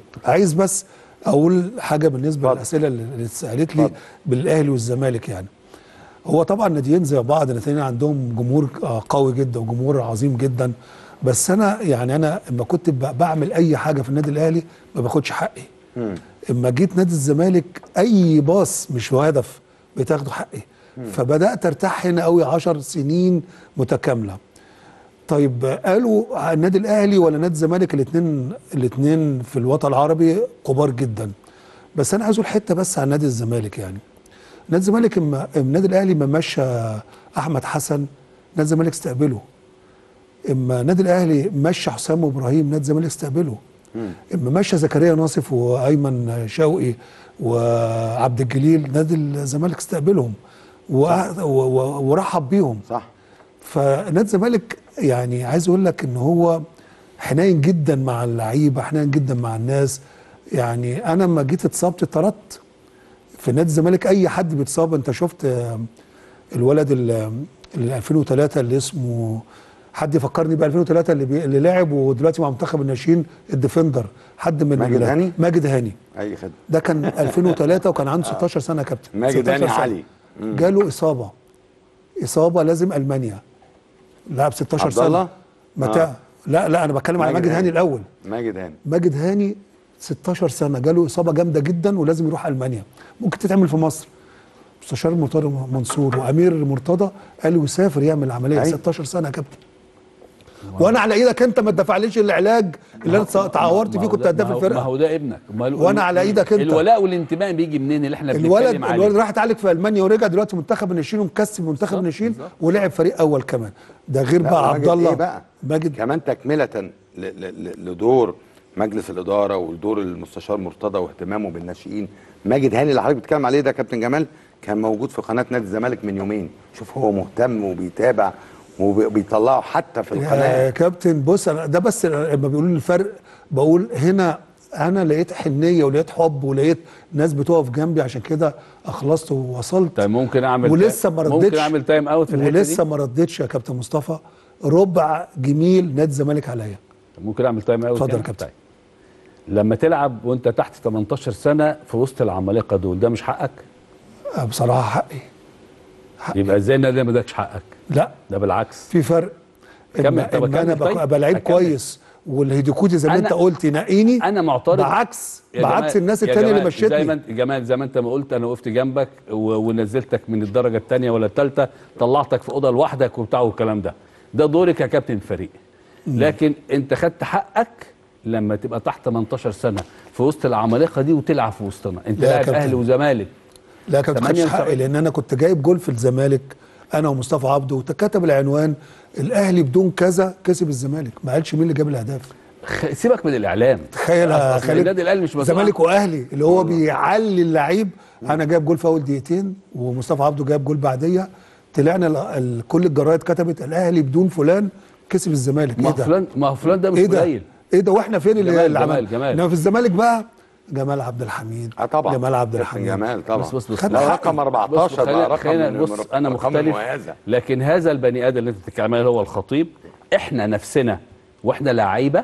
عايز بس اقول حاجه بالنسبه اتفضل. للاسئله اللي اتسالت لي اتفضل. بالاهلي والزمالك يعني هو طبعا ناديين زي بعض الاثنين عندهم جمهور آه، قوي جدا وجمهور عظيم جدا بس انا يعني انا لما كنت ب- بعمل اي حاجه في النادي الاهلي ما باخدش حقي اما جيت نادي الزمالك اي باص مش هدف بتاخده حقي فبدات ارتاح هنا قوي 10 سنين متكامله طيب قالوا النادي الاهلي ولا نادي الزمالك الاثنين الاثنين في الوطن العربي كبار جدا بس انا عايز اقول حته بس عن نادي الزمالك يعني نادي الزمالك اما النادي الاهلي ما مشى احمد حسن نادي الزمالك استقبله اما النادي الاهلي مشى حسام ابراهيم نادي الزمالك استقبله اما مشى زكريا ناصف وايمن شوقي وعبد الجليل نادي الزمالك استقبلهم وأ- و- و- ورحب بيهم صح فنادي الزمالك يعني عايز اقول لك ان هو حنين جدا مع اللعيبه حنين جدا مع الناس يعني انا لما جيت اتصبت اتطردت في نادي الزمالك اي حد بيتصاب انت شفت آه، الولد ال- اللي 2003 اللي اسمه حد يفكرني ب 2003 اللي بي... اللي لعب ودلوقتي مع منتخب الناشئين الديفندر حد من ماجد ال- هاني؟ ماجد هاني اي خدمه ده كان 2003 وكان عنده 16 سنه يا كابتن ماجد 16 هاني سنة. علي. جاله اصابه اصابه لازم المانيا لعب 16 عبد سنه الله؟ متى آه. لا لا انا بتكلم على ماجد ماجد هاني هاني. الاول ماجد هاني ماجد هاني 16 سنه جاله اصابه جامده جدا ولازم يروح المانيا ممكن تتعمل في مصر مستشار مرتضى منصور وامير مرتضى قالوا يسافر يعمل العمليه أيوة. 16 سنه يا كابتن وانا على ايدك انت ما تدفعليش العلاج اللي انا اتعورت ما فيه هو كنت ده- هداف ما هو- ما الفرقه هو ده ابنك ما هو- وأنا على إيدك أنت. الولاء والانتماء بيجي منين اللي احنا الولد بنتكلم عليه الولد راح اتعالج في المانيا ورجع دلوقتي منتخب الناشئين ومكسب منتخب بالظبط، الناشئين بالظبط. ولعب فريق اول كمان ده غير لا، بقى وماجد عبد الله إيه بقى؟ ماجد كمان تكمله ل- ل- ل- لدور مجلس الاداره ودور المستشار مرتضى واهتمامه بالناشئين ماجد هاني اللي حضرتك بتتكلم عليه ده كابتن جمال كان موجود في قناه نادي الزمالك من يومين شوف هو مهتم وبيتابع وبيطلعه حتى في يا القناه كابتن بص أنا ده بس لما بيقولوا لي الفرق بقول هنا انا لقيت حنيه ولقيت حب ولقيت ناس بتقف جنبي عشان كده اخلصت ووصلت طيب ممكن اعمل ولسه ما ردتش ممكن اعمل تايم اوت في الحته ولسه دي ما ردتش يا كابتن مصطفى ربع جميل نادي الزمالك عليا ممكن اعمل تايم اوت اتفضل هنا؟ يا كابتن. طيب. لما تلعب وانت تحت 18 سنه في وسط العمالقه دول ده مش حقك آه، بصراحه حقي حقي يبقى ازاي النادي ما ادكش حقك لا ده بالعكس في فرق كمل، إما طب إما انا أكمل طيب؟ بك- ابقى لعيب أكمل. كويس والهيديكوتي زي ما أنا- انت قلت ينقيني انا معترض بعكس يا بعكس جمال- الناس يا التانية اللي جمال، زي ما مشيتني انت جمال زي ما انت ما قلت انا وقفت جنبك و- ونزلتك من الدرجه الثانيه ولا الثالثه طلعتك في اوضه لوحدك وبتاع والكلام ده ده دورك يا كابتن الفريق لكن انت خدت حقك لما تبقى تحت 18 سنه في وسط العمالقه دي وتلعب في وسطنا انت لا يا لاعب كابتن. اهلي وزمالك لا كانت خدش 78 حقي لان انا كنت جايب جول في الزمالك انا ومصطفى عبده وكتب العنوان الاهلي بدون كذا كسب الزمالك ما قالش مين اللي جاب الاهداف خ- سيبك من الاعلام تخيل يا أصل خالد النادي الاهلي مش مسؤول زمالك عن- واهلي اللي هو بيعلي اللعيب انا جايب جول في اول دقيقتين ومصطفى عبده جايب جول بعديه طلعنا ال- ال- كل الجرايد كتبت الاهلي بدون فلان كسب الزمالك ما ايه هو ده فلان ما هو فلان ده مش ايه ده قليل ايه ده واحنا فين اللي جمال- اللي جمال- عمل جمال. انما في الزمالك بقى جمال عبد الحميد اه طبعا جمال عبد كابتن الحميد جمال طبعا بص بص بص خد لا حقي. رقم بص 14 بقى خلينا, رقم خلينا من- بص من انا الأرقام مختلف المميزة. لكن هذا البني ادم اللي انت بتتكلم عليه هو الخطيب احنا نفسنا واحنا لعيبه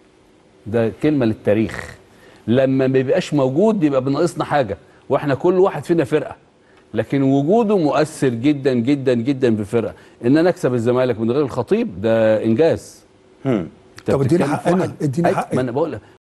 ده كلمه للتاريخ لما ما بيبقاش موجود يبقى بناقصنا حاجه واحنا كل واحد فينا فرقه لكن وجوده مؤثر جدا جدا جدا في الفرقه ان انا اكسب الزمالك من غير الخطيب ده انجاز هم. أنت طب اديني بتتكلم في حقنا، واحد- اديني أي- حقي. ما انا بقول لك